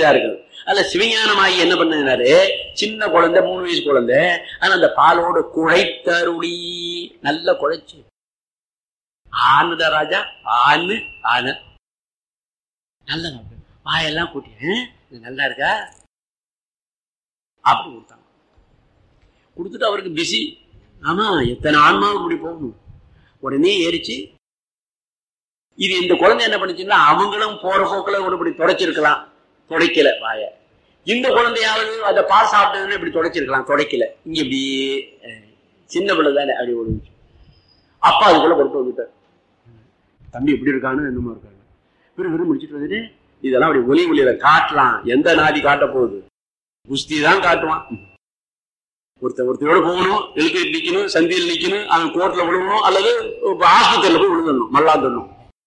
இப்படிதான் இருக்குது அதுல சிவஞானமாகி என்ன பண்ணாரு சின்ன குழந்தை மூணு வயசு குழந்தை ஆனா அந்த பாலோட குழைத்தருளி நல்ல குழைச்சு ஆனுடா ராஜா ஆணு ஆனு நல்ல நாக்கு. வாயெல்லாம் கூட்டி "ஆ, இது நல்லா இருக்கா அப்படி கொடுத்தாங்க கொடுத்துட்டு அவருக்கு பிஸி ஆமா எத்தனை ஆன்மாவும் இப்படி போகணும் உடனே ஏறிச்சு இது இந்த குழந்தை என்ன பண்ணுச்சுன்னா அவங்களும் போற போக்குல ஒரு இப்படி தொடச்சிருக்கலாம் துடைக்கல வாய இந்த குழந்தையாவது அந்த பால் சாப்பிட்டதுன்னு இப்படி துடைச்சிருக்கலாம் துடைக்கல இங்க இப்படி அஹ், சின்ன பிள்ளை தானே அப்படி ஓடுச்சு அப்பா அதுக்குள்ள கொண்டு வந்துட்டார் தம்பி எப்படி இருக்கான்னு என்னமோ இருக்காங்க வெறும் வெறும் முடிச்சிட்டு வந்துட்டு இதெல்லாம் அப்படி ஒலி ஒளியில காட்டலாம் எந்த நாதி காட்ட போகுது குஸ்தி தான் காட்டுவான் ஒருத்தன் ஒருத்தரோட போகணும் எழுத்து நிக்கணும் சந்தியில் நிக்கணும் அவன் கோர்ட்ல விழுகணும் அல்லது ஆஸ்பத்திரியில போய் விழுந்துடணும் மல்லாந்துடணும்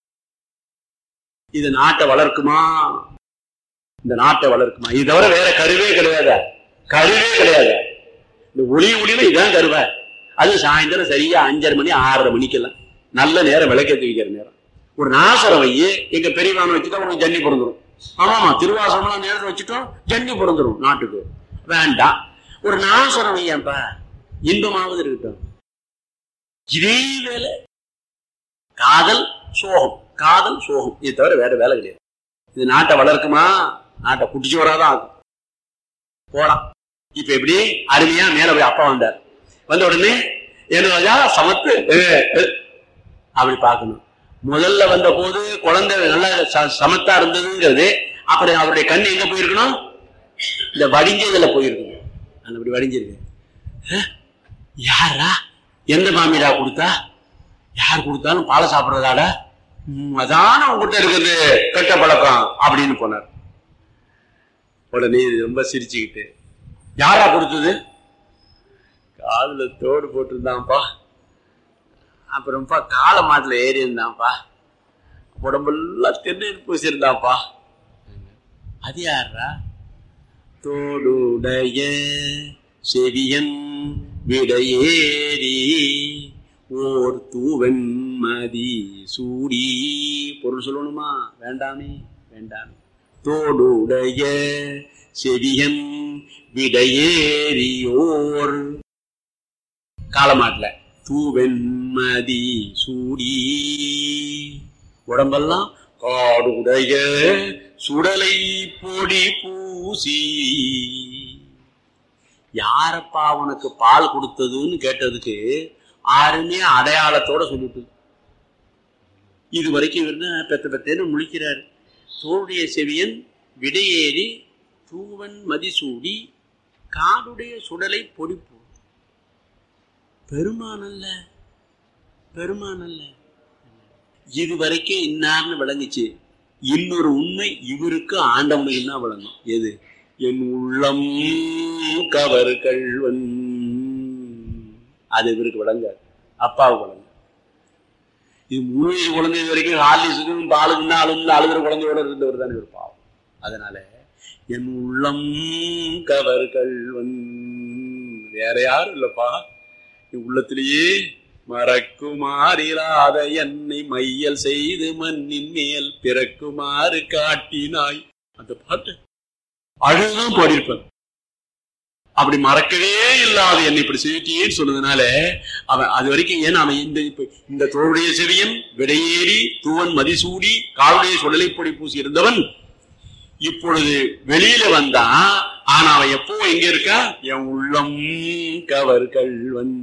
இது நாட்டை வளர்க்குமா இந்த நாட்டை வளர்க்குமா இது தவிர வேற கருவே கிடையாது கருவே கிடையாது இந்த ஒளி ஒளியில இதான் கருவை அது சாயந்தரம் சரியா அஞ்சரை மணி ஆறரை மணிக்கெல்லாம் நல்ல நேரம் விளக்கேற்றி வைக்கிற நேரம் ஒரு நாசரம் வையி எங்க பெரியவான வச்சுட்டா உனக்கு ஜன்னி பிறந்துரும் ஆமாமா திருவாசமெல்லாம் நேரத்தை வச்சுட்டோம் ஜன்னி பிறந்துரும் நாட்டுக்கு வேண்டாம் ஒரு நாசரம் வையப்பா இன்பமாவது இருக்கட்டும் இதே வேலை காதல் சோகம் காதல் சோகம் இது தவிர வேற வேலை கிடையாது இது நாட்டை வளர்க்குமா நாட்டை குட்டிச்சு வராதான் ஆகும் போலாம் இப்ப எப்படி அருமையா மேல போய் அப்பா வந்தார் வந்த உடனே என்ன ராஜா சமத்து ஏ, ஏ. அப்படி பார்க்கணும் முதல்ல வந்த போது குழந்தை நல்லா ச- சமத்தா இருந்ததுங்கிறது அப்புறம் அவருடைய கண் எங்க போயிருக்கணும் இந்த வடிஞ்சதுல போயிருக்கணும் அந்த அப்படி வடிஞ்சிருக்கு அஹ், யாரா எந்த மாமிடா கொடுத்தா யார் கொடுத்தாலும் பாலை சாப்பிடுறதாடா ம், அதான உங்ககிட்ட இருக்குது கெட்ட பழக்கம் அப்படின்னு போனார் உடனே இது ரொம்ப சிரிச்சுக்கிட்டு யாரா கொடுத்தது காதுல தோடு போட்டிருந்தான்ப்பா அப்புறம்ப்பா கால மாட்டுல ஏறி இருந்தான்ப்பா உடம்பெல்லாம் திருநீர் பூசியிருந்தான்ப்பா அது யாரா தோடுடைய செவியன் விடையேறி ஓர் தூவன் மதி சூடி பொருள் சொல்லணுமா வேண்டாமே வேண்டாமே தோடுடைய செவியன் விடையேறியோர் காலமாட்டில் தூவெண்மதி சூடி உடம்பெல்லாம் காடுடைய சுடலை பொடி பூசி யாரப்பா உனக்கு பால் கொடுத்ததுன்னு கேட்டதுக்கு யாருமே அடையாளத்தோட சொல்லிட்டு இது வரைக்கும் இவருன்னு பெத்த பெத்தேன்னு முழிக்கிறாரு தோளுடைய செவியன் விடையேறி தூவன் மதிசூடி காடுடைய சுடலை பொடிப்போ பெருமானல்ல பெருமானல்ல இது வரைக்கும் இன்னார்னு விளங்குச்சு இன்னொரு உண்மை இவருக்கு ஆண்டவனுக்கு என்ன விளங்கும் எது என் உள்ளம் கவர் கள்வன் அது இவருக்கு விளங்காது அப்பாவுக்கு விளங்கு இது மூணு வயசு குழந்தை இது வரைக்கும் ஹார்லிஸுக்கும் பாலுக்கும் தான் அழுந்து அழுகிற குழந்தையோட இருந்தவர் தானே ஒரு பாவம் அதனால என் உள்ளம் கவர் கள்வன் வேற யாரும் இல்லப்பா என் உள்ளத்திலேயே மறக்குமாறிராத என்னை மையல் செய்து மண்ணின் மேல் பிறக்குமாறு காட்டினாய் அந்த பாட்டு அழுதுதான் பாடியிருப்பேன் அப்படி மறக்கவே இல்லாத என்னை இப்படி செய்யிட்டேன்னு சொன்னதுனால அவன் அது வரைக்கும் ஏன் அவன் இந்த இப்ப இந்த தோளுடைய செவியன் விடையேறி தூவன் மதிசூடி காலுடைய சுடலை பொடி பூசி இருந்தவன் இப்பொழுது வெளியில வந்தான் ஆனா அவன் எப்போ எங்க இருக்கா என் உள்ளம் கவர் கள்வன்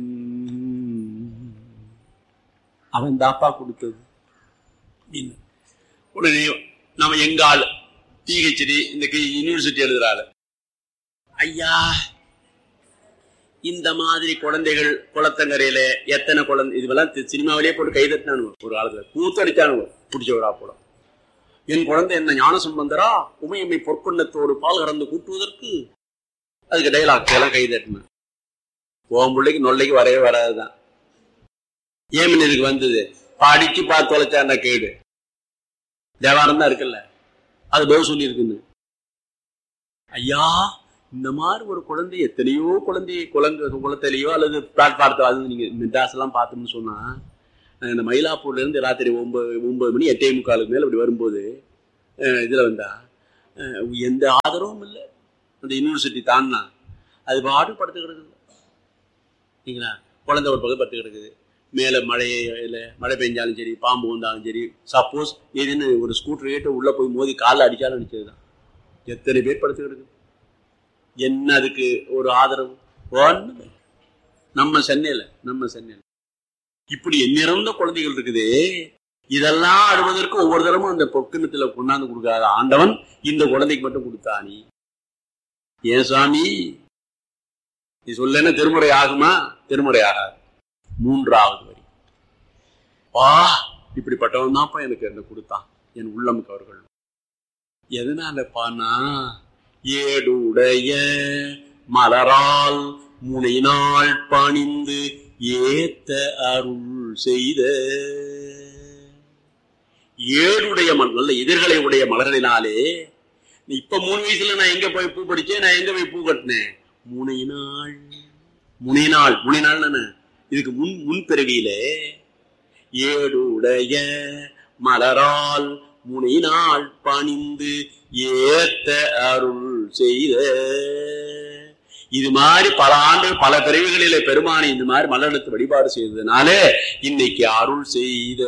அவன் தாப்பா கொடுத்தது அப்படின்னு. உடனே நம்ம எங்க ஆள் பிஹெச்டி இந்த யூனிவர்சிட்டி எழுதுறாள் ஐயா இந்த மாதிரி குழந்தைகள் குளத்தங்கரையில எத்தனை குழந்தை இதுவெல்லாம் தி- சினிமாவிலேயே போட்டு கைதட்டினானுங்க ஒரு காலத்துல கூத்தடிச்சானுங்க பிடிச்சவரா போல என் குழந்தை என்ன ஞான சம்பந்தரா உமையம்மை பொற்கொண்டத்தோடு பால் கறந்து கூட்டுவதற்கு அதுக்கு டைலாக் எல்லாம் கைதட்டினேன் உன் பிள்ளைக்கு நொல்லைக்கு வரவே வராதுதான் ஏன் இதுக்கு வந்தது படிச்சு பார்த்து தொலைச்சாண்டா கேடு தேவாரம் தான் இருக்குல்ல அது பதில் சொல்லி இருக்குன்னு ஐயா இந்த மாதிரி ஒரு குழந்தை எத்தனையோ குழந்தை குழந்தை குளத்திலேயோ அல்லது பிளாட்பாரத்தில் அது நீங்க மெட்ராஸ் எல்லாம் பார்த்தோம்னு சொன்னா நான் இந்த மயிலாப்பூர்ல இருந்து ராத்திரி ஒன்பது ஒன்பது மணி எட்டே முக்காலுக்கு மேல இப்படி வரும்போது அஹ், இதுல வந்தா அஹ், எந்த ஆதரவும் இல்லை அந்த யூனிவர்சிட்டி தான்னா அது பாட்டு படுத்து கிடக்குது சரிங்களா குழந்தை ஒரு பக்கம் படுத்து கிடக்குது மேலே மழையே இல்லை மழை பெஞ்சாலும் சரி பாம்பு வந்தாலும் சரி சப்போஸ் ஏதுன்னு ஒரு ஸ்கூட்டர் ஏட்டு உள்ளே போய் மோதி காலில் அடித்தாலும் அடிச்சது தான் எத்தனை பேர் படுத்து கிடக்குது என்ன அதுக்கு ஒரு ஆதரவு ஒண்ணுமே இல்லை. நம்ம சென்னையில் நம்ம சென்னையில் இப்படி எண்ணிறந்த குழந்தைகள் இருக்குது இதெல்லாம் அழுவதற்கு ஒவ்வொரு தரமும் அந்த பொக்கிணத்துல கொண்டாந்து கொடுக்காத ஆண்டவன் இந்த குழந்தைக்கு மட்டும் கொடுத்தானி ஏன் சாமி நீ சொல்லேன்னா திருமுறை ஆகுமா திருமுறை ஆகாது மூன்றாவது வரி வா இப்படிப்பட்டவன் தான்ப்பா எனக்கு என்ன கொடுத்தான் என் உள்ளம் அவர்கள் எதனால பானா ஏடுடைய மலரால் முனைநாள் பணிந்து ஏத்த அருள் செய்த ஏடுடைய மலர் நல்ல எதிர்களை உடைய மலர்களினாலே இப்ப மூணு வயசுல நான் எங்க போய் பூ படிச்சேன் நான் எங்க போய் பூ கட்டினேன் முனை நாள் முனை நாள் முனை நாள் இதுக்கு முன் முன்பிறவியிலே ஏடுடைய மலரால் முனை நாள் பணிந்து ஏத்த அருள் செய்த இது மாதிரி பல ஆண்டு பல பிறவிகளிலே பெருமானை இந்த மாதிரி மலரெடுத்து வழிபாடு செய்ததுனாலே இன்னைக்கு அருள் செய்த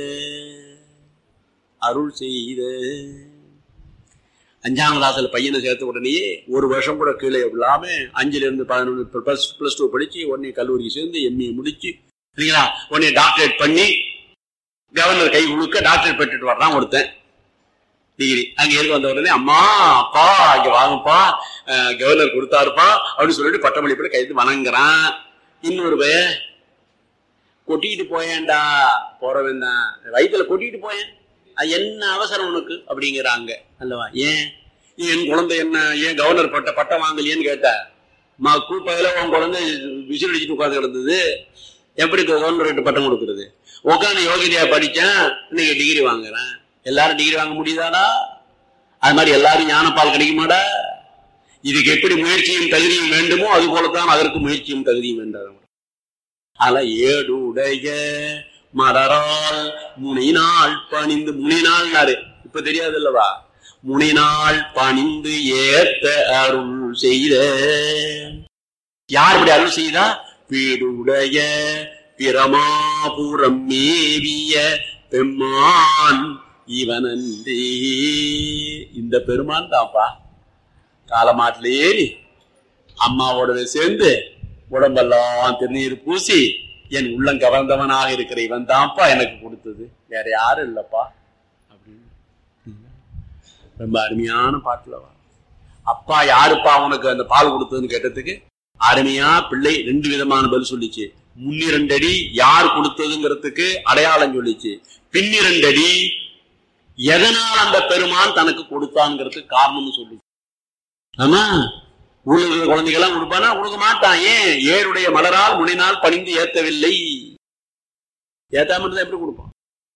அருள் செய்த அஞ்சாம் கிளாஸ்ல பையனை சேர்த்த உடனேயே ஒரு வருஷம் கூட கீழே இல்லாம அஞ்சுல இருந்து பதினொன்று பிளஸ் பிளஸ் டூ படிச்சு உடனே கல்லூரிக்கு சேர்ந்து எம்ஏ முடிச்சு சரிங்களா உடனே டாக்டரேட் பண்ணி கவர்னர் கை குழுக்க டாக்டரேட் பெற்றுட்டு வர்றான் ஒருத்தன் டிகிரி அங்க இருந்து வந்த உடனே அம்மா அப்பா இங்க வாங்கப்பா அஹ், கவர்னர் கொடுத்தாருப்பா அப்படின்னு சொல்லிட்டு பட்டமளிப்புல கைது வணங்குறான் இன்னொரு பய கொட்டிட்டு போயேன்டா போறவன் தான் வயிற்றுல கொட்டிட்டு போயேன் அது என்ன அவசரம் உனக்கு அப்படிங்கிறாங்க அல்லவா ஏன் என் குழந்தை என்ன ஏன் கவர்னர் பட்ட பட்டம் வாங்கலையேன்னு கேட்ட மா கூப்பையில உன் குழந்தை விசில் அடிச்சுட்டு உட்காந்து கிடந்தது எப்படி கவர்னர் பட்டம் கொடுக்கறது உட்காந்து யோகிதையா படிச்சேன் இன்னைக்கு டிகிரி வாங்குறேன் எல்லாரும் டிகிரி வாங்க முடியுதாடா அது மாதிரி எல்லாரும் ஞானப்பால் கிடைக்குமாடா இதுக்கு எப்படி முயற்சியும் தகுதியும் வேண்டுமோ அது போலத்தான் அதற்கு முயற்சியும் தகுதியும் வேண்டாம் அல ஏடுடைய மலரால் முனிநாள் பணிந்து முனிநாள்னாரு இப்ப தெரியாது அல்லவா முனிநாள் பணிந்து ஏத்த அருள் செய்த யார் இப்படி அருள் செய்தா வீடுடைய பிரமாபுரம் மேவிய பெம்மான் இவனன்றே இந்த பெருமான் தான்ப்பா காலமாட்டில் ஏறி அம்மாவோடவே சேர்ந்து உடம்பெல்லாம் திருநீர் பூசி என் உள்ளம் கவர்ந்தவனாக இருக்கிற இவன் தான்ப்பா எனக்கு கொடுத்தது வேற யாரும் இல்லப்பா அப்படின்னு ரொம்ப அருமையான பாட்டுல வா அப்பா யாருப்பா உனக்கு அந்த பால் கொடுத்ததுன்னு கேட்டதுக்கு அருமையா பிள்ளை ரெண்டு விதமான பதில் சொல்லிச்சு முன்னிரண்டடி யார் கொடுத்ததுங்கிறதுக்கு அடையாளம் சொல்லிச்சு பின்னிரண்டடி எதனால் அந்த பெருமான் தனக்கு கொடுத்தான்ங்கிறதுக்கு காரணம்னு சொல்லிச்சு ஆமா ஊர்ல இருக்கிற குழந்தைகள்லாம் கொடுப்பானா கொடுக்க மாட்டான் ஏன் ஏழுடைய மலரால் முனினால் பணிந்து ஏத்தவில்லை ஏத்தாம இருந்தா எப்படி கொடுப்பான்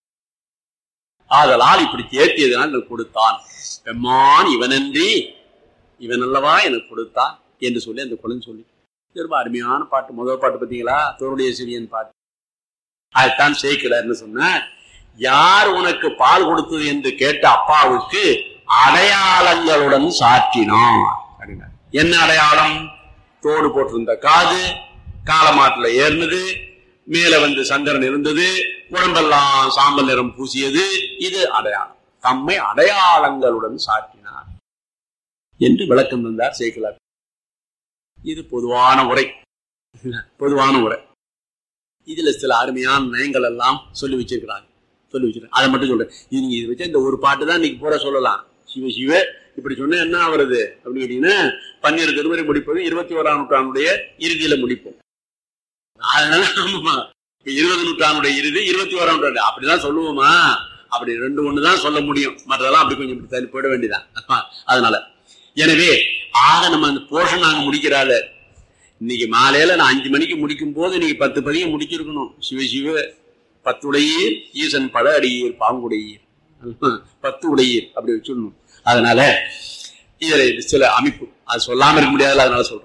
ஆதலால் இப்படி தேர்த்தியதனால் எனக்கு கொடுத்தான் பெம்மான் இவனன்றி இவன் அல்லவா எனக்கு கொடுத்தான் என்று சொல்லி அந்த குழந்தை சொல்லி இது ரொம்ப அருமையான பாட்டு முதல் பாட்டு பார்த்தீங்களா தோருடைய சிறியன் பாட்டு அதுதான் சேர்க்கலன்னு சொன்னார் யார் உனக்கு பால் கொடுத்தது என்று கேட்ட அப்பாவுக்கு அடையாளங்களுடன் சாற்றினான் அப்படின்னார் என்ன அடையாளம் தோடு போட்டிருந்த காது காலமாட்டுல ஏறினது மேல வந்து சந்திரன் இருந்தது உடம்பெல்லாம் சாம்பல் நிறம் பூசியது இது அடையாளம் தம்மை அடையாளங்களுடன் சாற்றினார் என்று விளக்கம் தந்தார் சேக்கிலார் இது பொதுவான உரை பொதுவான உரை இதுல சில அருமையான நயங்கள் எல்லாம் சொல்லி வச்சிருக்கிறாங்க சொல்லி வச்சிருக்காங்க அதை மட்டும் சொல்றேன் இது நீங்க இது வச்சா இந்த ஒரு பாட்டு தான் இன்னைக்கு பூரா சொல்லலாம் சிவ சிவ இப்படி சொன்னா என்ன வருது அப்படின்னு கேட்டீங்கன்னா பன்னிரு திருமுறை முடிப்பது இருபத்தி ஓராம் நூற்றாண்டுடைய இறுதியில முடிப்போம் அதனால ஆமாமா இப்ப இருபது நூற்றாண்டுடைய இறுதி இருபத்தி ஓராம் நூற்றாண்டு அப்படிதான் சொல்லுவோமா அப்படி ரெண்டு ஒண்ணு தான் சொல்ல முடியும் மற்றதெல்லாம் அப்படி கொஞ்சம் இப்படி தள்ளி போயிட வேண்டியதான் அதனால எனவே ஆக நம்ம அந்த போர்ஷன் நாங்க முடிக்கிறாள் இன்னைக்கு மாலையில நான் அஞ்சு மணிக்கு முடிக்கும் போது இன்னைக்கு பத்து பதியம் முடிச்சிருக்கணும் சிவ சிவ பத்துடையீர் ஈசன் பட அடியீர் பாங்குடையீர் பத்து உடையீர் அப்படி வச்சிடணும் அதனால இதுல சில அமைப்பு அது சொல்லாம இருக்க முடியாதுல அதனால சொல்றேன்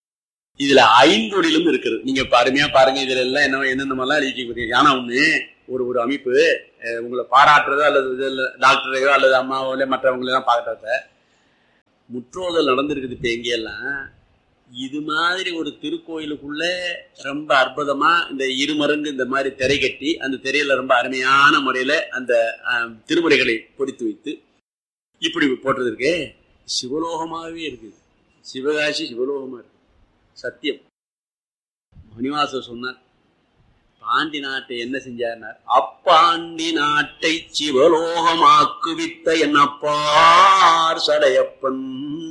இதுல ஐந்தொழிலும் இருக்குது நீங்க இப்ப அருமையா பாருங்க இதுல எல்லாம் என்ன என்னென்னமெல்லாம் எழுதி ஆனா ஒண்ணு ஒரு ஒரு அமைப்பு அஹ், உங்களை பாராட்டுறதோ அல்லது இது இல்ல, டாக்டரையோ அல்லது அம்மாவோ இல்லை மற்றவங்களெல்லாம் பார்க்கறத முற்றோதல் நடந்திருக்குது இப்போ எங்கெல்லாம் இது மாதிரி ஒரு திருக்கோயிலுக்குள்ள ரொம்ப அற்புதமா இந்த இருமருங்கு இந்த மாதிரி திரை கட்டி அந்த திரையில ரொம்ப அருமையான முறையில அந்த அஹ், திருமுறைகளை பொறித்து வைத்து இப்படி போட்டது இருக்கே சிவலோகமாகவே இருக்குது சிவகாசி சிவலோகமா இருக்கு சத்தியம் மணிவாசர் சொன்னார் பாண்டி நாட்டை என்ன செஞ்சார்னார் அப்பாண்டி நாட்டை சிவலோகமாக்குவித்த என்னப்பார் சடையப்பன்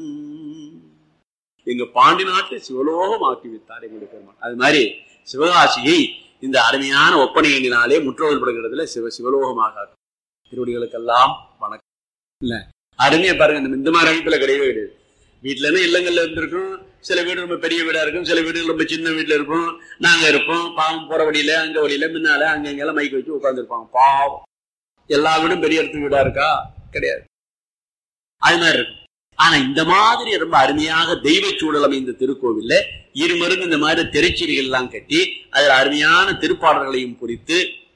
எங்க பாண்டி நாட்டை சிவலோகமாக்கி வித்தார் எங்களுடைய பெருமான் அது மாதிரி சிவகாசியை இந்த அருமையான ஒப்பனையினாலே முற்றோதல் படுகிறதுல சிவ சிவலோகமாக திருவடிகளுக்கெல்லாம் வணக்கம் இல்ல அருமையா பாருங்க இந்த இந்த மாதிரி அமைப்புல கிடையவே கிடையாது வீட்டுலன்னா இல்லங்கள்ல இருந்திருக்கும் சில வீடு ரொம்ப பெரிய வீடா இருக்கும் சில வீடு ரொம்ப சின்ன வீட்டுல இருக்கும் நாங்க இருப்போம் பாவம் போற வழியில அங்க வழியில முன்னால அங்க இங்கெல்லாம் மைக் வச்சு உட்காந்துருப்பாங்க பாவம் எல்லா வீடும் பெரிய இடத்து வீடா இருக்கா கிடையாது அது மாதிரி இருக்கும் ஆனா இந்த மாதிரி ரொம்ப அருமையாக தெய்வ சூழல் அமைந்த திருக்கோவில்ல இருமருந்து இந்த மாதிரி திரைச்சீரிகள் எல்லாம் கட்டி அதுல அருமையான திருப்பாடல்களையும் குறித்து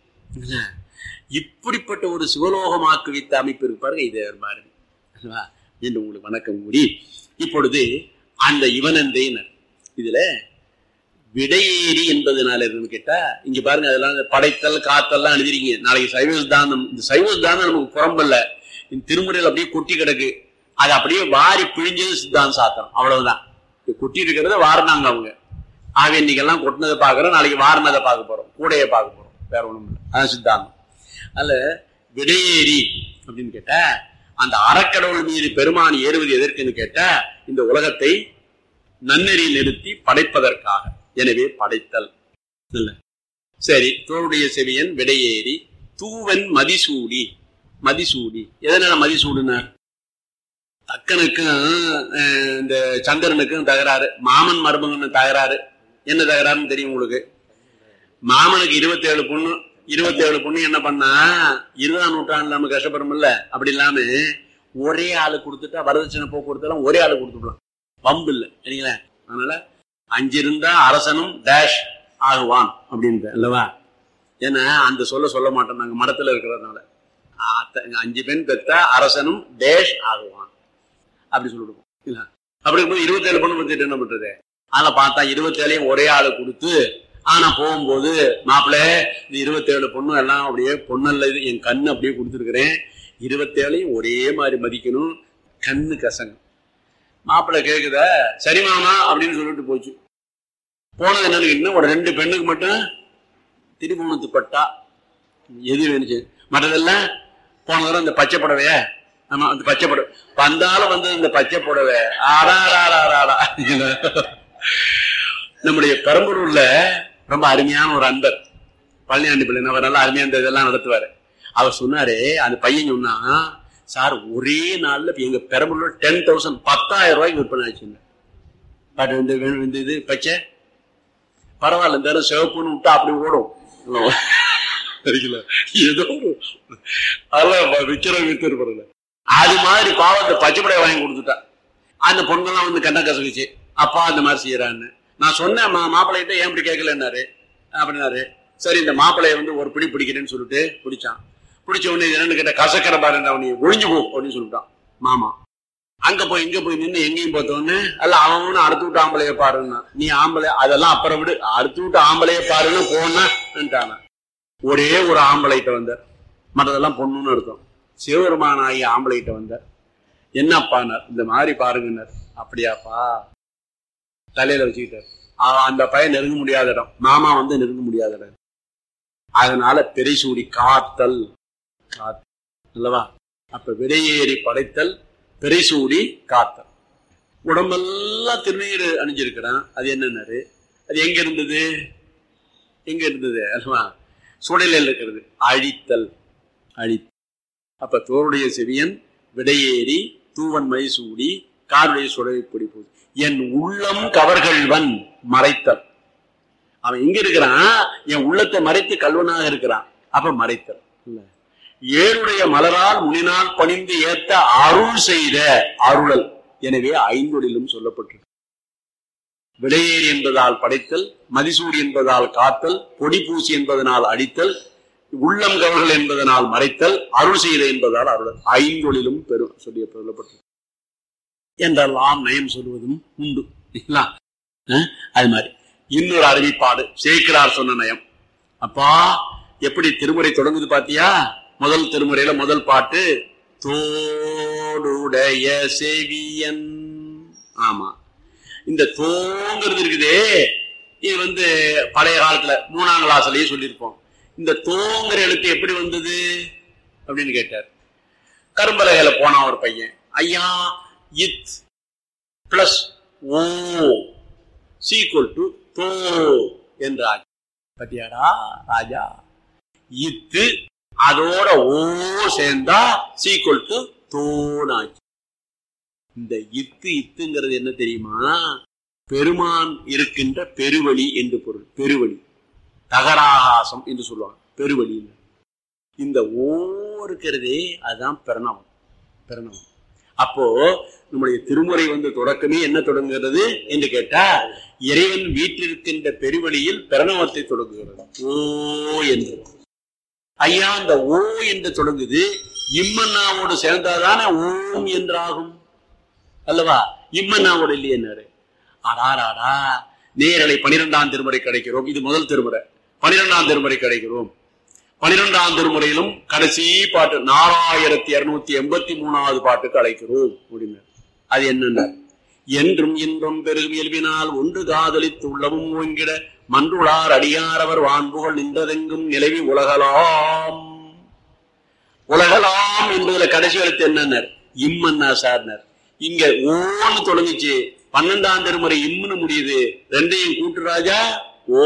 இப்படிப்பட்ட ஒரு சிவலோகமாக்கு வைத்த அமைப்பு இருக்கு பாருங்க இது ரொம்ப அருமை அல்லவா? என்று உங்களுக்கு வணக்கம் கூறி இப்பொழுது அந்த இவனந்தையினர் இதுல விடையேறி என்பதனால இருக்குன்னு கேட்டா இங்க பாருங்க அதெல்லாம் இந்த படைத்தல் காத்தல்லாம் எழுதிருக்கீங்க நாளைக்கு சைவ சித்தாந்தம் இந்த சைவ சித்தாந்தம் நமக்கு புறம்பல்ல இந்த திருமுறையில் அப்படியே கொட்டி கிடக்கு அது அப்படியே வாரி பிழிஞ்சது சித்தாந்தம் சாத்திரம் அவ்வளவுதான் இது கொட்டி இருக்கிறத வாரினாங்க அவங்க ஆக இன்னைக்கெல்லாம் கொட்டினதை பார்க்கறோம் நாளைக்கு வாரினதை பார்க்க போறோம் கூடையை பார்க்க போறோம் வேற ஒண்ணும் இல்லை அதான் சித்தாந்தம் அதுல விடையேறி அப்படின்னு கேட்டா அந்த அறக்கடவுள் மீது பெருமான் ஏறுவது எதற்குன்னு கேட்டா இந்த உலகத்தை நன்னெறி நிறுத்தி படைப்பதற்காக எனவே படைத்தல் இல்ல சரி தோளுடைய செவியன் விடையேறி தூவன் மதிசூடி மதிசூடி எதனால மதிசூடுனார் தக்கனுக்கும் அஹ், இந்த சந்திரனுக்கும் தகராறு மாமன் மருமகன் தகராறு என்ன தகராறுன்னு தெரியும் உங்களுக்கு மாமனுக்கு இருபத்தி ஏழு பொண்ணு இருபத்தி ஏழு பொண்ணு என்ன பண்ணா இருபதாம் நூற்றாண்டுல நம்ம கஷ்டப்படுறோம்ல அப்படி இல்லாம ஒரே ஆளு கொடுத்துட்டா வரதட்சணை போக்குவரத்து ஒரே ஆளு கொடுத்துடலாம் வம்பு இல்லை சரிங்களா அதனால அஞ்சு இருந்தா அரசனும் டேஷ் ஆகுவான் அப்படின்ட்டு அல்லவா ஏன்னா அந்த சொல்ல சொல்ல மாட்டோம் நாங்க மடத்துல இருக்கிறதுனால அத்த- அஞ்சு பெண் பெத்தா அரசனும் டேஷ் ஆகுவான் அப்படி சொல்லிடுவோம் இல்ல அப்படி இருக்கும்போது இருபத்தேழு பொண்ணு பத்திட்டு என்ன பண்றது ஆனா பார்த்தா இருபத்தேழையும் ஒரே ஆளு கொடுத்து ஆனா போகும்போது மாப்பிள்ளை இந்த இருபத்தேழு பொண்ணு எல்லாம் அப்படியே பொண்ணல்ல இது என் கண்ணு அப்படியே கொடுத்துருக்கிறேன் இருபத்தேழையும் ஒரே மாதிரி மதிக்கணும் கண்ணு கசங்கும் மாப்பிள்ளை கேக்குத சரி மாமா அப்படின்னு சொல்லிட்டு போச்சு போனது என்னன்னு கேட்டீங்கன்னா, ஒரு ரெண்டு பெண்ணுக்கு மட்டும் திருமணத்து பட்டா எது வேணுச்சு மற்றதெல்லாம் போன தடவை இந்த பச்சை புடவைய ஆமா அந்த பச்சை புடவை வந்தாலும் வந்து இந்த பச்சை புடவை ஆடா ஆடா ஆடா நம்முடைய பெரம்பலூர்ல ரொம்ப அருமையான ஒரு அன்பர் பழனியாண்டி பிள்ளை அவர் நல்லா அருமையா இந்த இதெல்லாம் நடத்துவாரு அவர் சொன்னாரு அந்த பையன் சொன்னா சார் ஒரே நாள்ல இப்ப எங்க பெரம்பலூர்ல டென் தௌசண்ட் பத்தாயிரம் ரூபாய்க்கு விற்பனை ஆச்சுங்க பட் இந்த வே- இந்த இது பச்சை பரவாயில்ல இந்த தடவை சிவப்புன்னு விட்டா அப்படி ஓடும் சரிங்களா ஏதோ ஒரு அதெல்லாம் விக்கிற வித்து பாருங்க அது மாதிரி பாவம் அந்த பச்சை படையை வாங்கி கொடுத்துட்டா அந்த பொண்ணுலாம் வந்து கண்ண கசகுச்சு அப்பா அந்த மாதிரி செய்யறான்னு நான் சொன்னேன் மா மாப்பிள்ளைகிட்ட ஏன் இப்படி கேட்கலன்னாரு அப்படின்னாரு சரி இந்த மாப்பிள்ளைய வந்து ஒரு பிடி பிடிக்கிறேன்னு சொல்லிட்டு பிடிச்சான் பிடிச்ச உடனே இது என்னன்னு கேட்ட கசக்கரை பாருங்க அவனி ஒழிஞ்சு போ அப்படின்னு சொல்லிட்டான் மாமா அங்க போய் இங்க போய் நின்று எங்கேயும் பார்த்தோன்னு அல்ல அவன் அறுத்து விட்டு ஆம்பளைய பாருன்னா நீ ஆம்பளை அதெல்லாம் அப்புறம் விடு அறுத்து விட்டு ஆம்பளைய பாருன்னு போனான் ஒரே ஒரு ஆம்பளைகிட்ட வந்தார் மற்றதெல்லாம் பொண்ணுன்னு அர்த்தம் சிவபெருமான் ஆகிய ஆம்பளைகிட்ட வந்தார் என்னப்பானார் இந்த மாதிரி பாருங்கன்னார் அப்படியாப்பா தலையில வச்சுக்கிட்டார் அவன் அந்த பையன் நெருங்க முடியாத இடம் மாமா வந்து நெருங்க முடியாத இடம் அதனால பெரிசூடி காத்தல் காத்தல் அல்லவா அப்ப விடையேறி படைத்தல் பெரிசூடி காத்தல் உடம்பெல்லாம் திருநீர் அணிஞ்சிருக்கிறான் அது என்னன்னாரு அது எங்க இருந்தது எங்க இருந்தது அல்லவா சுடலில் இருக்கிறது அழித்தல் அழி அப்ப தோருடைய செவியன் விடையேறி தூவன் மைசூடி காருடைய சுடலை பிடிப்போது என் உள்ளம் கவர்கள்வன் மறைத்தல் அவன் எங்க இருக்கிறான் என் உள்ளத்தை மறைத்து கல்வனாக இருக்கிறான் அப்ப மறைத்தல் இல்ல ஏழுடைய மலரால் முனினால் பணிந்து ஏத்த அருள் செய்த அருளல் எனவே ஐந்தொழிலும் சொல்லப்பட்டிருக்கு விடையேறி என்பதால் படைத்தல் மதிசூடி என்பதால் காத்தல் பொடி பூசி என்பதனால் அடித்தல் உள்ளம் கவர்கள் என்பதனால் மறைத்தல் அருள் செய்த என்பதால் அருள் ஐந்தொழிலும் பெரும் சொல்லிய சொல்லப்பட்டது என்றெல்லாம் நயம் சொல்வதும் உண்டு இல்லைங்களா? அஹ், அது மாதிரி இன்னொரு அறிவிப்பாடு சேக்கிரார் சொன்ன நயம் அப்பா எப்படி திருமுறை தொடங்குது பாத்தியா முதல் திருமுறையில முதல் பாட்டு தோடுடைய செவியன் ஆமா இந்த தோங்கிறது இருக்குதே இது வந்து பழைய காலத்துல மூணாம் கிளாஸ்லயே சொல்லியிருப்போம் இந்த தோங்கிற எழுத்து எப்படி வந்தது அப்படின்னு கேட்டார் கரும்பலகையில போனான் ஒரு பையன் ஐயா இத் பிளஸ் ஓ சீக்குவல் டு தோ என்றார் பத்தியாடா ராஜா இத்து அதோட ஓ சேர்ந்தா சீக்குவல் டு தோனாச்சு இந்த இத்து இத்துங்கிறது என்ன தெரியுமா பெருமான் இருக்கின்ற பெருவழி என்று பொருள் பெருவழி தகராகாசம் என்று சொல்லுவாங்க பெருவழி இந்த ஓ இருக்கிறதே அதுதான் பிரணவம் பிரணவம் அப்போ நம்முடைய திருமுறை வந்து தொடக்கமே என்ன தொடங்குகிறது என்று கேட்டா இறைவன் வீற்றிருக்கின்ற பெருவழியில் பிரணவத்தை தொடங்குகிறது ஓ என்று ஐயா அந்த ஓ என்று தொடங்குது இம்மன்னாவோடு சேர்ந்தாதானே ஓம் என்றாகும் அல்லவா இம்மன்னாவோடு இல்லையன்னாரு அடாராடா நேரலை பனிரெண்டாம் திருமுறை கிடைக்கிறோம் இது முதல் திருமுறை பனிரெண்டாம் திருமுறை கிடைக்கிறோம் பனிரெண்டாம் திருமுறையிலும் கடைசி பாட்டு நாலாயிரத்தி இருநூத்தி எண்பத்தி மூணாவது பாட்டுக்கு அழைக்கிறோம் அப்படின்னு அது என்னன்னா என்றும் இன்பம் பெருகும் இயல்பினால் ஒன்று காதலித்து உள்ளவும் ஓங்கிட மன்றுளார் அடியாரவர் வான்புகள் நின்றதெங்கும் நிலவி உலகலாம் உலகலாம் என்பதுல கடைசி எழுத்து என்னன்னர் இம்மன்னா சார்னர் இங்க ஓன்னு தொடங்குச்சு பன்னெண்டாம் திருமுறை இம்முன்னு முடியுது ரெண்டையும் கூட்டு ராஜா ஓ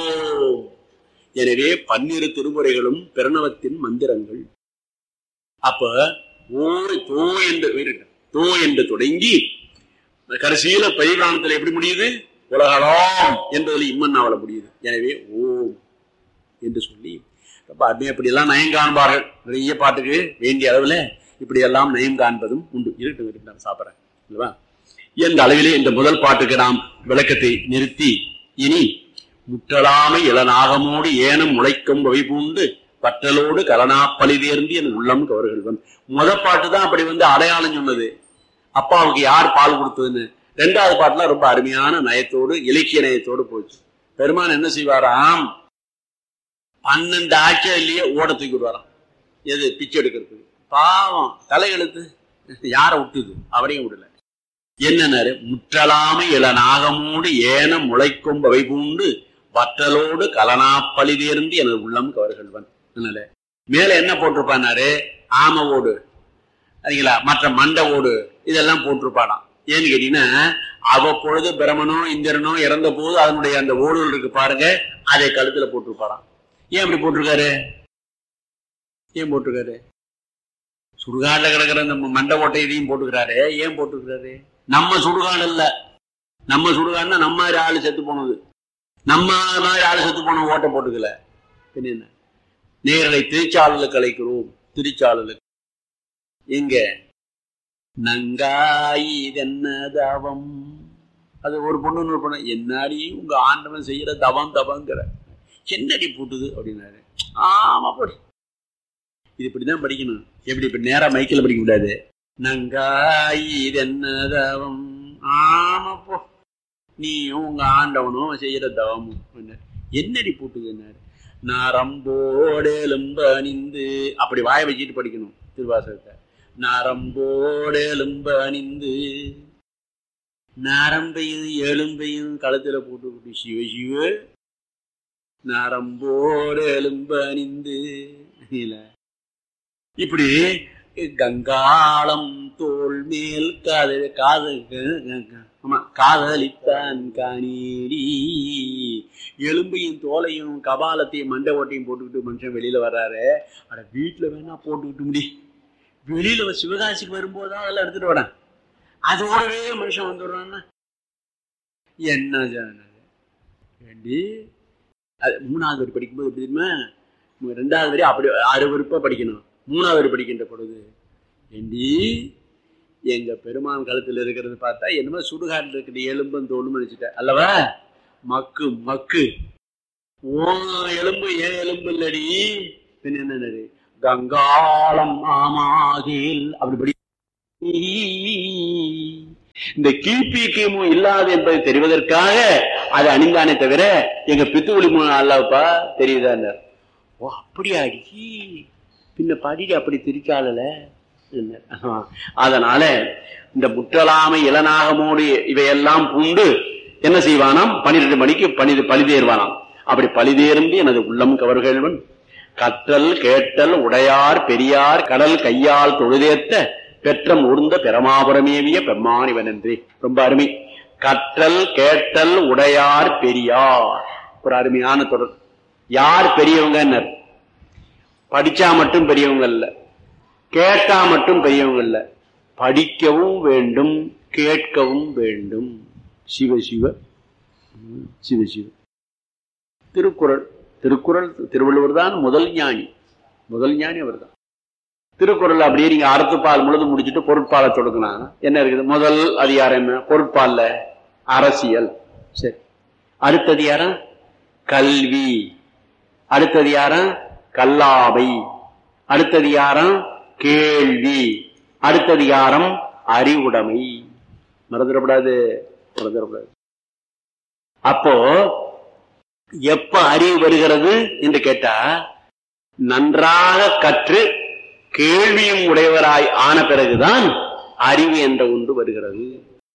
எனவே பன்னிரு திருமுறைகளும் பிரணவத்தின் மந்திரங்கள் அப்ப ஓ தோ என்று இருங்க. தோ என்று தொடங்கி கடைசியில பரிபிராணத்தில் எப்படி முடியுது உலகலாம் என்பதில் இம்மன்னாவல முடியுது எனவே ஓம் என்று சொல்லி ரொம்ப அருமையா இப்படி எல்லாம் நயம் காண்பார்கள் நிறைய பாட்டுக்கு வேண்டிய அளவுல இப்படி எல்லாம் நயம் காண்பதும் உண்டு இருக்கட்டும் இருக்கட்டும் நான் சாப்பிட்றேன் இல்லவா என்ற அளவிலே இந்த முதல் பாட்டுக்கு நாம் விளக்கத்தை நிறுத்தி இனி முற்றலாமை இளநாகமோடு ஏனம் முளைக்கும் வகை பூண்டு பற்றலோடு கலனாப்பலி தேர்ந்து என் உள்ளம் கவர்கள்வன் முத பாட்டு தான் அப்படி வந்து அடையாளம் சொன்னது அப்பாவுக்கு யார் பால் கொடுத்ததுன்னு ரெண்டாவது பாட்டுல ரொம்ப அருமையான நயத்தோடு இலக்கிய நயத்தோடு போச்சு பெருமான் என்ன செய்வாராம் பன்னெண்டு ஆட்சியிலேயே ஓட தூக்கி விடுவாராம் எது பிச்சை எடுக்கிறதுக்கு பாவம் தலையெழுத்து யாரை விட்டுது அவரையும் விடல என்னன்னாரு முற்றலாமை இளநாகமோடு ஏன முளைக்கும் வகை பூண்டு வற்றலோடு கலனாப்பலி தேர்ந்து எனது உள்ளம் கவர்கள்வன் அதனால மேல என்ன போட்டிருப்பானாரு ஆம ஓடு சரிங்களா மற்ற மண்ட ஓடு இதெல்லாம் போட்டிருப்பானாம் ஏன்னு கேட்டீங்கன்னா அவ்வப்பொழுது பிரமனோ இந்திரனோ இறந்த போது அதனுடைய அந்த ஓடுகள் இருக்கு பாருங்க அதை கழுத்துல போட்டிருப்பாராம் ஏன் அப்படி போட்டிருக்காரு ஏன் போட்டிருக்காரு சுடுகாடுல கிடக்கிற அந்த மண்ட ஓட்டை இதையும் போட்டுக்கிறாரு ஏன் போட்டுக்கிறாரு நம்ம சுடுகாடு இல்ல நம்ம சுடுகாடுனா நம்ம மாதிரி ஆளு செத்து போனது நம்ம மாதிரி ஆளு செத்து போன ஓட்டை போட்டுக்கல பின்ன என்ன நேரலை திருச்சாளலுக்கு அழைக்கிறோம் திருச்சாளலுக்கு எங்க நங்காய் இதென்ன தவம் அது ஒரு பொண்ணு இன்னொரு பொண்ணு என்னாடி உங்க ஆண்டவன் செய்யற தவம் தவங்கிற என்னடி பூட்டுது அப்படின்னாரு ஆமா போடி இது இப்படிதான் படிக்கணும் எப்படி இப்ப நேரா மைக்கில் படிக்க கூடாது நங்காய் இதென்ன தவம் ஆமா போ நீ உங்க ஆண்டவனும் செய்யற தவமும் அப்படின்னாரு. என்னடி பூட்டுதுன்னாரு நரம்போடு எலும்பு அணிந்து அப்படி வாய வச்சுட்டு படிக்கணும் திருவாசகத்தை நரம்போடு எலும்பு அணிந்து நரம்பையும் எலும்பையும் கழுத்துல போட்டு விட்டு சிவ சிவ நரம்போடு எலும்பு அணிந்து இல்ல இப்படி கங்காளம் தோல் மேல் காதல் காதல் ஆமா காதலித்தான் காணீடி எலும்பையும் தோலையும் கபாலத்தையும் மண்டை ஓட்டையும் போட்டுக்கிட்டு மனுஷன் வெளியில வர்றாரு அட வீட்டுல வேணா போட்டுக்கிட்டு முடி வெளியில வ- சிவகாசிக்கு வரும்போது அதெல்லாம் எடுத்துட்டு வரேன் அதோடவே மனுஷன் வந்துடுறான்னா என்ன ஜனம் வேண்டி அது மூணாவது வரி படிக்கும்போது எப்படி தெரியுமா உங்க ரெண்டாவது வரி அப்படி அறுவறுப்பா படிக்கணும் மூணாவது வரி படிக்கின்ற பொழுது ஏண்டி எங்க பெருமான் கழுத்துல இருக்கிறது பார்த்தா என்னமோ சுடுகாட்டில் இருக்கிற எலும்பும் தோலும் நினைச்சிட்டேன் அல்லவா மக்கு மக்கு ஓ எலும்பு ஏன் எலும்பு இல்லடி பின்ன என்னது கங்காளம் ஆமாகில் அப்படி படி இந்த கிபி கிமு இல்லாது என்பதை தெரிவதற்காக அது அணிந்தானே தவிர எங்க பித்து ஒளி அல்லப்பா தெரியுதா ஓ அப்படியா அடி பின்ன படிடி அப்படி திரிச்சாளல அதனால இந்த முற்றலாமை இளநாகமோடு இவையெல்லாம் பூண்டு என்ன செய்வானாம் பன்னிரெண்டு மணிக்கு பணி பழிதேர்வானாம் அப்படி பழிதேர்ந்து எனது உள்ளம் கவர்கள்வன் கற்றல் கேட்டல் உடையார் பெரியார் கடல் கையால் தொழுதேத்த பெற்றம் ஊர்ந்த பெரமாபுரமேவிய பெம்மான் இவன் என்று ரொம்ப அருமை கற்றல் கேட்டல் உடையார் பெரியார் ஒரு அருமையான தொடர் யார் பெரியவங்க படிச்சா மட்டும் பெரியவங்க இல்ல கேட்டா மட்டும் பெரியவங்க இல்ல படிக்கவும் வேண்டும் கேட்கவும் வேண்டும் சிவ சிவ சிவ சிவ திருக்குறள் திருக்குறள் திருவள்ளுவர் தான் முதல் ஞானி முதல் ஞானி அவர் தான் திருக்குறள் அப்படியே நீங்க அறத்துப்பால் முழுது முடிச்சுட்டு பொருட்பாலை தொடுக்கனா என்ன இருக்குது முதல் அதிகாரம் என்ன பொருட்பால்ல அரசியல் சரி அடுத்த அதிகாரம் கல்வி அடுத்த அதிகாரம் கல்லாவை அடுத்த அதிகாரம் கேள்வி அடுத்த அதிகாரம் அறிவுடைமை மறந்துடக்கூடாது மறந்துடக்கூடாது அப்போ எப்ப அறிவு வருகிறது என்று கேட்டா நன்றாக கற்று கேள்வியும் உடையவராய் ஆன பிறகுதான் அறிவு என்ற ஒன்று வருகிறது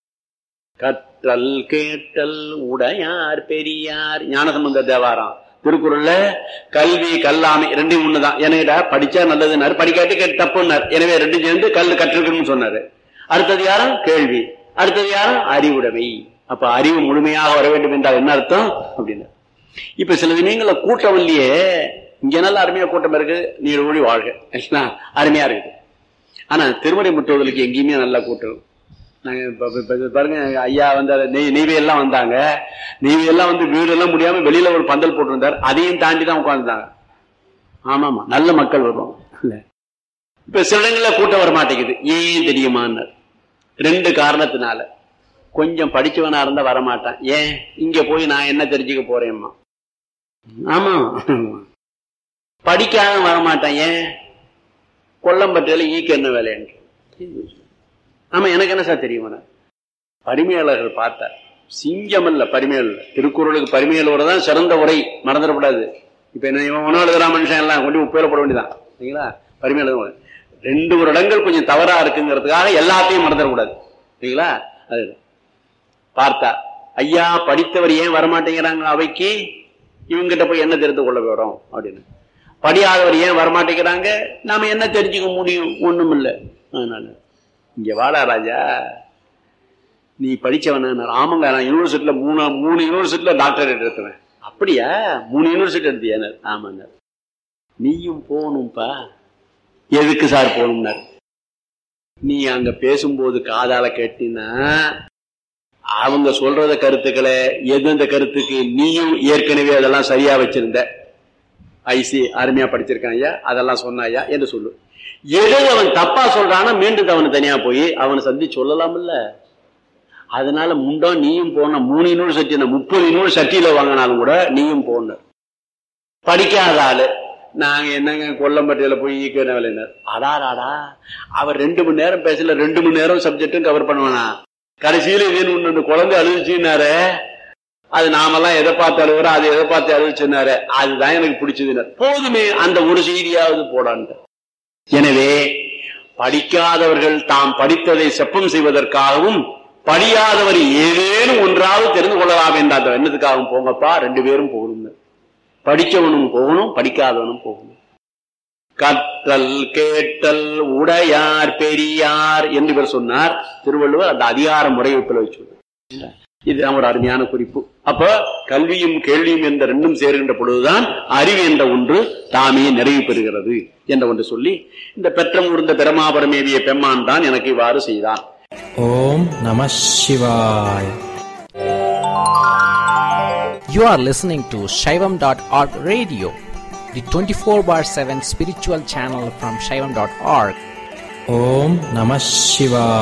கற்றல் கேட்டல் உடையார் பெரியார் ஞானசம்பந்த தேவாரம் திருக்குறள்ல கல்வி கல்லாமை ரெண்டையும் ஒண்ணுதான் எனக்கிட்ட படிச்சா நல்லதுன்னாரு படிக்காட்டி கேட்டு தப்புன்னார் எனவே ரெண்டும் சேர்ந்து கல் கற்றிருக்கணும்னு சொன்னாரு அடுத்தது யாரும் கேள்வி அடுத்தது யாரும் அறிவுடைமை அப்ப அறிவு முழுமையாக வர வேண்டும் என்றால் என்ன அர்த்தம் அப்படின்னு இப்ப சில தினங்கள கூட்டம் இல்லையே இங்க நல்ல அருமையா கூட்டம் இருக்கு நீர் ஒளி வாழ்க அருமையா இருக்குது ஆனா திருமறை முற்றுவதற்கு எங்கேயுமே நல்லா கூட்டம் நாங்க பாருங்க ஐயா வந்தாரு நெய் நெய்வேலாம் வந்தாங்க நெய்வேலாம் வந்து வீடு எல்லாம் முடியாம வெளியில ஒரு பந்தல் போட்டிருந்தார் அதையும் தாண்டி தான் உட்காந்துட்டாங்க ஆமாமா நல்ல மக்கள் வருவாங்க இல்ல இப்ப சில இடங்கள்ல கூட்டம் வர மாட்டேங்குது ஏன் தெரியுமான்னு ரெண்டு காரணத்தினால கொஞ்சம் படிச்சவனா இருந்தா வரமாட்டான் ஏன் இங்க போய் நான் என்ன தெரிஞ்சுக்க போறேம்மா ஆமா படிக்காத வரமாட்டான் ஏன் கொல்லம்பட்டியில ஈக்கு என்ன வேலைன்னு ஆமா எனக்கு என்ன சார் தெரியும் பரிமையாளர்கள் பார்த்தார் சிங்கம் இல்ல பரிமையல் திருக்குறளுக்கு பரிமையலோட தான் சிறந்த உரை மறந்துடக்கூடாது இப்ப என்ன இவன் உணவு எழுதுறா மனுஷன் எல்லாம் கொண்டு உப்பையில போட வேண்டியதான் சரிங்களா பரிமையல் ரெண்டு ஒரு இடங்கள் கொஞ்சம் தவறா இருக்குங்கிறதுக்காக எல்லாத்தையும் மறந்துடக்கூடாது சரிங்களா அது பார்த்தா ஐயா படித்தவர் ஏன் வரமாட்டேங்கிறாங்க அவைக்கு இவங்கிட்ட போய் என்ன தெரிந்து கொள்ள போறோம் அப்படின்னு படியாதவர் ஏன் வரமாட்டேங்கிறாங்க நாம என்ன தெரிஞ்சுக்க முடியும் ஒண்ணும் இல்லை அதனால இங்க வாடா ராஜா நீ படிச்சவன ஆமாங்க நான் யூனிவர்சிட்டியில மூணு மூணு யூனிவர்சிட்டியில டாக்டரேட் எடுத்துவேன் அப்படியா மூணு யூனிவர்சிட்டி எடுத்தியா ஆமாங்க நீயும் போகணும்ப்பா எதுக்கு சார் போகணும்னாரு நீ அங்க பேசும்போது காதால கேட்டீங்கன்னா அவங்க சொல்றத கருத்துக்களை எந்தெந்த கருத்துக்கு நீயும் ஏற்கனவே அதெல்லாம் சரியா வச்சிருந்த ஐசி அருமையா படிச்சிருக்கான் ஐயா அதெல்லாம் சொன்னாயா என்று சொல்லு எது அவன் தப்பா சொல்றானா மீண்டும் அவனு தனியா போய் அவனை சந்தி சொல்லலாம்ல அதனால முண்டம் நீயும் போன மூணு யூனிவர்சிட்டி முப்பது யூனிவர்சிட்டியில வாங்கினாலும் கூட நீயும் போன படிக்காத ஆளு நாங்க என்னங்க கொல்லம்பட்டியில போய் ஈக்கிற வேலையினர் அடாராடா அவர் ரெண்டு மணி நேரம் பேசல ரெண்டு மணி நேரம் சப்ஜெக்டும் கவர் பண்ணுவானா கடைசியில இது ஒண்ணு குழந்தை அழுதுச்சுன்னாரு அது நாமெல்லாம் எதை பார்த்து அழுகுறோம் அது எதை பார்த்து அழுதுச்சுன்னாரு அதுதான் எனக்கு பிடிச்சதுன்னாரு போதுமே அந்த ஒரு செய்தியாவது போடான்ட்டு எனவே படிக்காதவர்கள் தாம் படித்ததை செப்பம் செய்வதற்காகவும் படியாதவர் ஏதேனும் ஒன்றாவது தெரிந்து கொள்ளலாம் என்ற அந்த எண்ணத்துக்காகவும் போங்கப்பா ரெண்டு பேரும் போகணும் படிச்சவனும் போகணும் படிக்காதவனும் போகணும் கற்றல் கேட்டல் உடையார் பெரியார் என்று இவர் சொன்னார் திருவள்ளுவர் அந்த அதிகார முறையீட்டில் வச்சு இதுதான் ஒரு அருமையான குறிப்பு அப்ப கல்வியும் கேள்வியும் என்ற ரெண்டும் சேர்கின்ற பொழுதுதான் அறிவு என்ற ஒன்று தாமே நிறைவு பெறுகிறது என்ற ஒன்று சொல்லி இந்த பெற்றம் உருந்த பெருமாபரமேவிய பெம்மான் தான் எனக்கு இவ்வாறு செய்தான் ஓம் நம சிவாய் You are listening to Shaivam.org radio, the 24 bar 7 spiritual channel from Shaivam.org. ஓம் நம சிவாய்